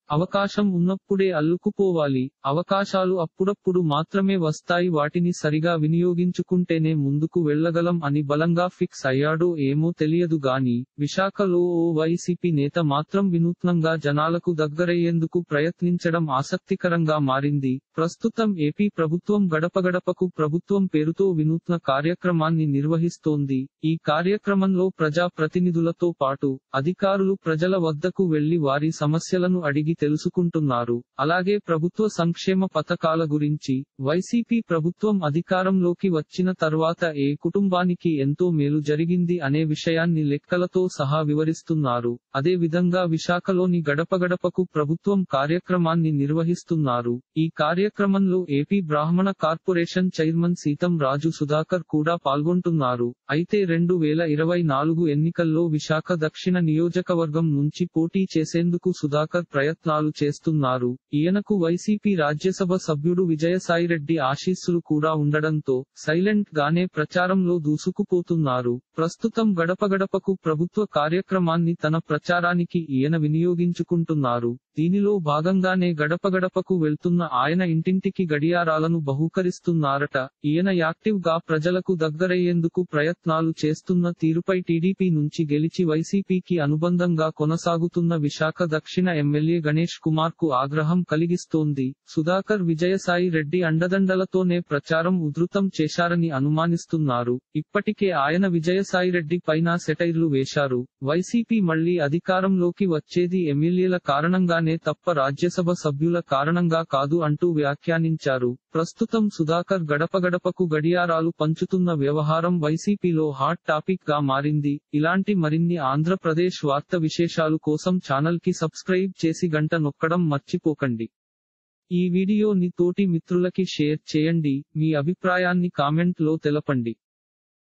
అవకాశం ఉన్నప్పుడే అల్లుకుపోవాలి అవకాశాలు అప్పుడప్పుడు మాత్రమే వస్తాయి వాటిని సరిగా వినియోగించుకుంటేనే ముందుకు వెళ్లగలం అని బలంగా ఫిక్స్ అయ్యాడో ఏమో తెలియదు గాని విశాఖలో ఓ వైసీపీ నేత మాత్రం వినూత్నంగా జనాలకు దగ్గరయ్యేందుకు ప్రయత్నించడం ఆసక్తికరంగా మారింది ప్రస్తుతం ఏపీ ప్రభుత్వం గడపగడపకు ప్రభుత్వం పేరుతో వినూత్న కార్యక్రమాన్ని నిర్వహిస్తోంది ఈ కార్యక్రమంలో ప్రజా ప్రతినిధులతో పాటు అధికారులు ప్రజల వద్దకు వెళ్లి వారి సమస్యలను అడిగి తెలుసుకుంటున్నారు అలాగే ప్రభుత్వ సంక్షేమ పథకాల గురించి వైసీపీ ప్రభుత్వం అధికారంలోకి వచ్చిన తర్వాత ఏ కుటుంబానికి ఎంతో మేలు జరిగింది అనే విషయాన్ని లెక్కలతో సహా వివరిస్తున్నారు అదే విధంగా విశాఖలోని గడపగడపకు ప్రభుత్వం కార్యక్రమాన్ని నిర్వహిస్తున్నారు ఈ కార్యక్రమంలో AP Brahmana corporation chairman Seetham Raju Sudhakar కూడా పాల్గొంటున్నారు అయితే రెండు వేల ఇరవై నాలుగు ఎన్నికల్లో విశాఖ దక్షిణ నియోజకవర్గం నుంచి పోటీ చేసేందుకు సుధాకర్ ప్రయత్నాలు చేస్తున్నారు ఈయనకు వైసీపీ రాజ్యసభ సభ్యుడు విజయసాయిరెడ్డి ఆశీస్సులు కూడా ఉండడంతో సైలెంట్ గానే ప్రచారంలో దూసుకుపోతున్నారు ప్రస్తుతం గడపగడపకు ప్రభుత్వ కార్యక్రమాన్ని తన ప్రచారానికి ఈయన వినియోగించుకుంటున్నారు దీనిలో భాగంగానే గడపగడపకు వెళ్తున్న ఆయన ఇంటింటికి గడియారాలను బహూకరిస్తున్నారట ఈయన యాక్టివ్ గా ప్రజలకు దగ్గరయ్యేందుకు ప్రయత్నాలు చేస్తున్న తీరుపై టీడీపీ నుంచి గెలిచి వైసీపీకి అనుబంధంగా కొనసాగుతున్న విశాఖ దక్షిణ ఎమ్మెల్యే గణేష్ కుమార్ కు ఆగ్రహం కలిగిస్తోంది సుధాకర్ విజయసాయి రెడ్డి అండదండలతోనే ప్రచారం ఉధృతం చేశారని అనుమానిస్తున్నారు ఇప్పటికే ఆయన విజయసాయి రెడ్డి పైన సెటైర్లు వేశారు వైసీపీ మళ్లీ అధికారంలోకి వచ్చేది ఎమ్మెల్యేల కారణంగానే తప్ప రాజ్యసభ సభ్యుల కారణంగా కాదు అంటూ వ్యాఖ్యానించారు ప్రస్తుతం సుధాకర్ గడపగడపకు గడియారాలు పంచుతున్న వ్యవహారం వైసీపీలో హాట్ టాపిక్ గా మారింది ఇలాంటి మరిన్ని ఆంధ్రప్రదేశ్ వార్త విశేషాలు కోసం ఛానల్ కి సబ్స్క్రైబ్ చేసి గంట నొక్కడం మర్చిపోకండి ఈ వీడియోని తోటి మిత్రులకి షేర్ చేయండి మీ అభిప్రాయాన్ని కామెంట్ లో తెలపండి